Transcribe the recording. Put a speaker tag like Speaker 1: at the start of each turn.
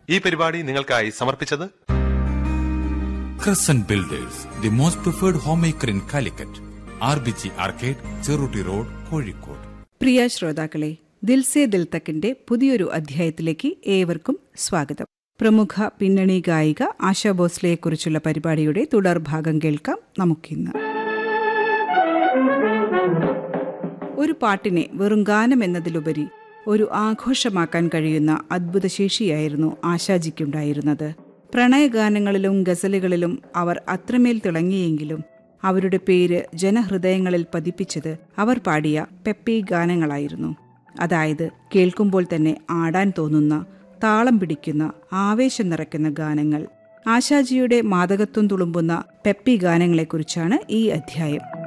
Speaker 1: ഈ പരിപാടി നിങ്ങൾക്കായി സമർപ്പിച്ചത്
Speaker 2: Crescent Builders, the most preferred homemaker in Calicut. RBG Arcade, Cheruti Road, Kozhikode.
Speaker 3: പ്രിയ ശ്രോതാക്കളെ ദിൽസേ ദിൽ തക്കിന്റെ പുതിയൊരു അധ്യായത്തിലേക്ക് ഏവർക്കും സ്വാഗതം പ്രമുഖ പിന്നണി ഗായിക ആശാ ഭോസ്ലെയെക്കുറിച്ചുള്ള പരിപാടിയുടെ തുടർഭാഗം കേൾക്കാം നമുക്കിന്ന് ഒരു പാട്ടിനെ വെറും ഗാനം എന്നതിലുപരി ഒരു ആഘോഷമാക്കാൻ കഴിയുന്ന അദ്ഭുതശേഷിയായിരുന്നു ആശാജിക്കുണ്ടായിരുന്നത് പ്രണയഗാനങ്ങളിലും ഗസലുകളിലും അവർ അത്രമേൽ തിളങ്ങിയെങ്കിലും അവരുടെ പേര് ജനഹൃദയങ്ങളിൽ പതിപ്പിച്ചത് അവർ പാടിയ പെപ്പി ഗാനങ്ങളായിരുന്നു അതായത് കേൾക്കുമ്പോൾ തന്നെ ആടാൻ തോന്നുന്ന താളം പിടിക്കുന്ന ആവേശം നിറയ്ക്കുന്ന ഗാനങ്ങൾ ആശാജിയുടെ മാതകത്വം തുളുമ്പുന്ന പെപ്പി ഗാനങ്ങളെക്കുറിച്ചാണ് ഈ അധ്യായം